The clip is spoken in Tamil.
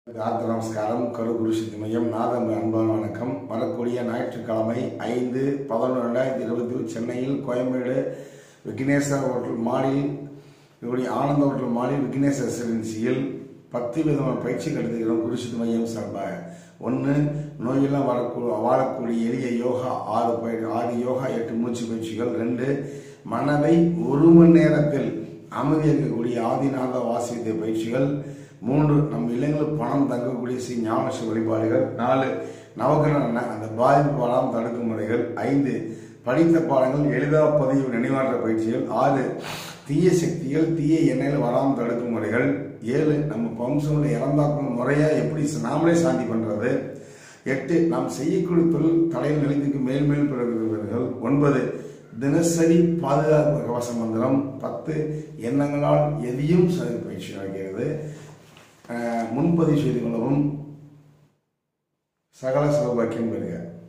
ஆர்த்த நமஸ்காரம் கரு குரு சித்தி மையம் நாதம் அன்பான வணக்கம் வரக்கூடிய ஞாயிற்றுக்கிழமை ஐந்து பதினொன்று ரெண்டாயிரத்தி இருபத்தி சென்னையில் கோயம்பேடு விக்னேஸ்வர ஹோட்டல் மாலில் இதோடைய ஆனந்த ஹோட்டல் மாலில் விக்னேஸ்வர ரெசிடென்சியில் பத்து விதமான பயிற்சிகள் எடுத்துக்கிறோம் குரு சித்தி மையம் சார்பாக ஒன்று நோயெல்லாம் வரக்கூ வாழக்கூடிய எளிய யோகா ஆறு பயிர் ஆறு யோகா எட்டு மூச்சு பயிற்சிகள் ரெண்டு மனதை ஒரு மணி நேரத்தில் அமைதி இருக்கக்கூடிய ஆதிநாத வாசியத்தை பயிற்சிகள் மூன்று நம் இல்லங்களுக்கு பணம் தங்கக்கூடிய ஸ்ரீ ஞானஸ்ரீ வழிபாடுகள் நாலு நவகிரக அந்த பாதிப்பு பாடம் தடுக்கும் முறைகள் ஐந்து படித்த பாடங்கள் எளிதாக பதிவு நினைவாற்ற பயிற்சிகள் ஆறு தீய சக்திகள் தீய எண்ணெயில் வராமல் தடுக்கும் முறைகள் ஏழு நம்ம வம்சங்களை இறந்தாக்கும் முறையாக எப்படி நாமளே சாந்தி பண்ணுறது எட்டு நாம் செய்யக்கூடிய தொழில் தலையில் நிலைத்துக்கு மேல் மேல் பிறகுகள் ஒன்பது தினசரி பாதுகாப்பு கவச மந்திரம் பத்து எண்ணங்களால் எதையும் சரி பயிற்சி ஆகிறது அஹ், முன்பதிவு செய்து கொள்ளவும் சகல சௌபாக்கியம் பெறுக